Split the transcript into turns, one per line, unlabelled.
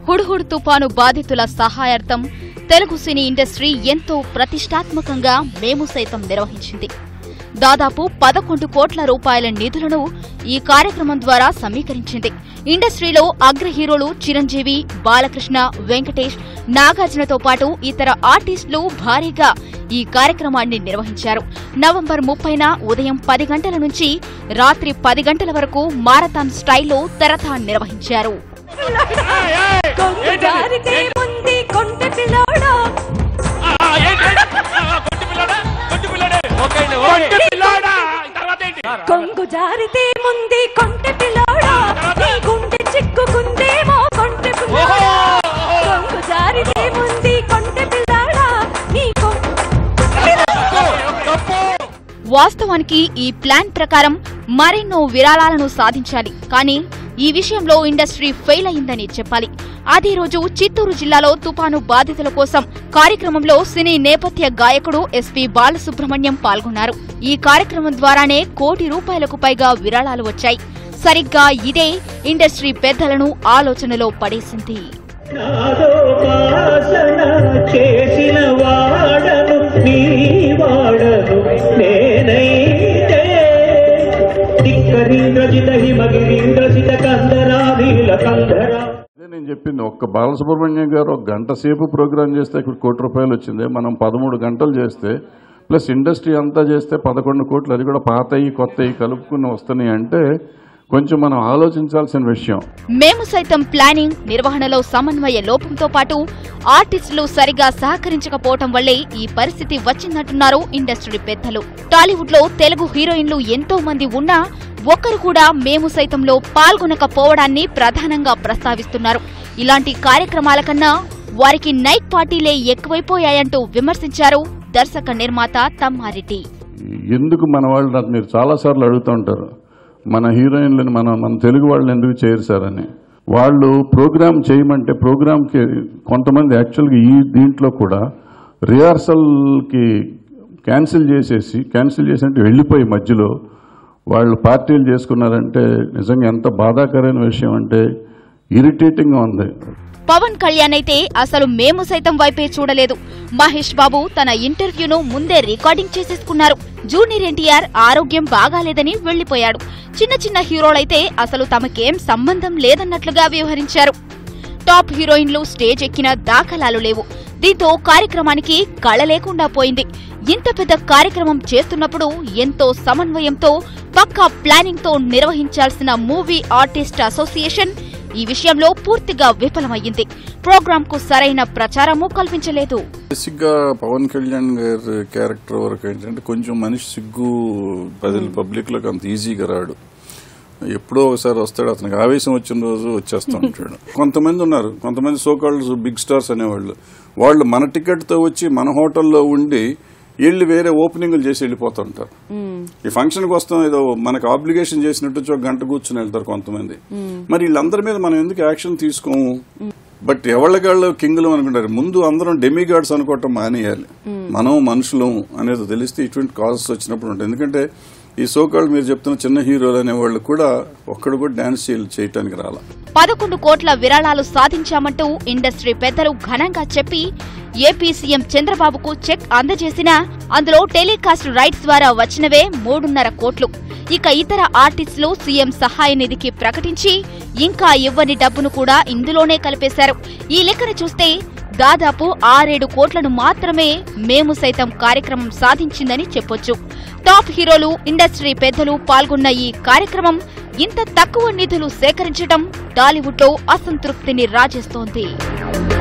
హుడ్హుడ్ తుపాను బాధితుల సహాయార్థం Telugu cine industry ఎంతో ప్రతిష్టాత్మకంగా మేము సైతం నిర్వహించింది దాదాపు పదకొండు కోట్ల రూపాయల నిధులను ఈ కార్యక్రమం ద్వారా సమీకరించింది ఇండస్ట్రీలో అగ్ర హీరోలు చిరంజీవి బాలకృష్ణ వెంకటేష్ నాగార్జునతో పాటు ఇతర ఆర్టిస్టులు భారీగా ఈ కార్యక్రమాన్ని నిర్వహించారు నవంబర్ ముప్పైన ఉదయం పది గంటల నుంచి రాత్రి పది గంటల వరకు మారథాన్ స్టైల్లో తెరథాన్ నిర్వహించారు
కొంగు జారితే ముంది కొంటె పిల్లోడా కొంగు జారితే ముంది కొంటె పిల్లోడా నీ గుండె చిక్కుకుందేమో కొంటె పిల్లోడా కొంగు జారితే ముంది కొంటె పిల్లోడా నీ కొంగు
వాస్తవానికి ఈ ప్లాన్ ప్రకారం మరెన్నో విరాళాలను సాధించాలి కానీ ఈ విషయంలో ఇండస్ట్రీ ఫెయిల్ అయిందని చెప్పాలి అదే రోజు చిత్తూరు జిల్లాలో తుపాను బాధితుల కోసం కార్యక్రమంలో సినీ నేపథ్య గాయకుడు ఎస్పీ బాలసుబ్రహ్మణ్యం పాల్గొన్నారు ఈ కార్యక్రమం ద్వారానే కోటి రూపాయలకు పైగా విరాళాలు వచ్చాయి సరిగ్గా ఇదే ఇండస్ట్రీ పెద్దలను ఆలోచనలో పడేసింది
నాదోపాసన చేసిన వాడను నీ వాడను నేనైతే దిక్కరీంద్రజిత హిమగిరీంద్రజిత కందరా నీల కందరా
అదే నేను చెప్పింది ఒక్క బాలసుబ్రహ్మణ్యం గారు ఒక గంట సేపు ప్రోగ్రామ్ చేస్తే ఇక్కడ కోటి రూపాయలు వచ్చింది మనం పదమూడు గంటలు చేస్తే ప్లస్ ఇండస్ట్రీ అంతా చేస్తే పదకొండు కోట్లు అది కూడా పాతయి కొత్తవి కలుపుకుని వస్తున్నాయి అంటే కొంచెం మనం ఆలోచించాల్సిన విషయం
మేము సైతం ప్లానింగ్ నిర్వహణలో సమన్వయ లోపంతో పాటు ఆర్టిస్టులు సరిగా సహకరించకపోవటం వల్లే ఈ పరిస్థితి వచ్చిందంటున్నారు ఇండస్ట్రీ పెద్దలు టాలీవుడ్ లో తెలుగు హీరోయిన్లు ఎంతో మంది ఉన్నా ఒక్కరు కూడా మేము సైతంలో పాల్గొనకపోవడాన్ని ప్రధానంగా ప్రస్తావిస్తున్నారు ఇలాంటి కార్యక్రమాల కన్నా వారికి నైట్ పార్టీలే ఎక్కువైపోయాయంటూ విమర్శించారు దర్శక నిర్మాత తమ్మారెడ్డి
ఎందుకు మన వాళ్ళు నాకు మీరు చాలాసార్లు అడుగుతూ ఉంటారు మన హీరోయిన్లను మన మన తెలుగు వాళ్ళని ఎందుకు చేయరు సార్ అని వాళ్ళు ప్రోగ్రామ్ చేయమంటే ప్రోగ్రామ్కి కొంతమంది యాక్చువల్గా ఈ దీంట్లో కూడా రిహార్సల్కి క్యాన్సిల్ చేసేసి క్యాన్సిల్ చేసినట్టు వెళ్ళిపోయి మధ్యలో వాళ్ళు పార్టీలు చేసుకున్నారంటే నిజంగా ఎంత బాధాకరమైన విషయం అంటే ఇరిటేటింగ్గా ఉంది
పవన్ కళ్యాణ్ అయితే అసలు మేము సైతం వైపే చూడలేదు మహేష్ బాబు తన ఇంటర్వ్యూను ముందే రికార్డింగ్ చేసేసుకున్నారు జూనియర్ ఎన్టీఆర్ ఆరోగ్యం బాగాలేదని వెళ్లిపోయాడు చిన్న చిన్న హీరోలైతే అసలు తమకేం సంబంధం లేదన్నట్లుగా వ్యవహరించారు టాప్ హీరోయిన్లు స్టేజ్ ఎక్కిన దాఖలాలు లేవు దీంతో కార్యక్రమానికి కళ లేకుండా పోయింది ఇంత పెద్ద కార్యక్రమం చేస్తున్నప్పుడు ఎంతో సమన్వయంతో పక్కా ప్లానింగ్ తో నిర్వహించాల్సిన మూవీ ఆర్టిస్ట్ అసోసియేషన్ ఈ విషయంలో పూర్తిగా విఫలమయ్యింది ప్రోగ్రామ్ కు సరైన ప్రచారము కల్పించలేదు
బేసిక్గా పవన్ కళ్యాణ్ గారి క్యారెక్టర్ వరకు ఏంటంటే కొంచెం మనిషి సిగ్గు ప్రజలు పబ్లిక్ లోకి అంత ఈజీగా రాడు ఎప్పుడో ఒకసారి వస్తాడు అతనికి ఆవేశం వచ్చిన రోజు వచ్చేస్తూ ఉంటాడు కొంతమంది ఉన్నారు కొంతమంది సోకాల్డ్ బిగ్ స్టార్స్ అనేవాళ్ళు వాళ్ళు మన టికెట్ తో వచ్చి మన హోటల్లో ఉండి వీళ్ళు వేరే ఓపెనింగ్లు చేసి వెళ్ళిపోతుంటారు ఈ ఫంక్షన్ కి వస్తాం ఏదో మనకు ఆబ్లిగేషన్ చేసినట్టు వచ్చి ఒక గంట కూర్చుని వెళ్తారు కొంతమంది మరి వీళ్ళందరి మీద మనం ఎందుకు యాక్షన్ తీసుకోము బట్ ఎవళ్ళగాళ్ళు కింగులు అనుకుంటారు ముందు అందరం డెమిగాడ్స్ అనుకోవటం మానేయాలి మనం మనుషులం అనేది తెలిస్తే ఇటువంటి కాజెస్ వచ్చినప్పుడు ఉంటుంది ఎందుకంటే ఈ సోకాళ్ళు మీరు చెప్తున్న చిన్న హీరోలు అనే వాళ్ళు కూడా ఒక్కడు కూడా డాన్స్ చేయటానికి రాలా
పదకొండు కోట్ల విరాళాలు సాధించామంటూ ఇండస్ట్రీ పెద్దలు ఘనంగా చెప్పి ఏపీ సీఎం చంద్రబాబుకు చెక్ అందజేసినా అందులో టెలికాస్ట్ రైట్స్ ద్వారా వచ్చినవే మూడున్నర కోట్లు ఇక ఇతర ఆర్టిస్టులు సీఎం సహాయ నిధికి ప్రకటించి ఇంకా ఇవ్వని డబ్బును కూడా ఇందులోనే కలిపేశారు ఈ లెక్కన చూస్తే దాదాపు ఆరేడు కోట్లను మాత్రమే మేము సైతం కార్యక్రమం సాధించిందని చెప్పొచ్చు టాప్ హీరోలు ఇండస్ట్రీ పెద్దలు పాల్గొన్న ఈ కార్యక్రమం ఇంత తక్కువ నిధులు సేకరించడం టాలీవుడ్లో అసంతృప్తిని రాజేస్తోంది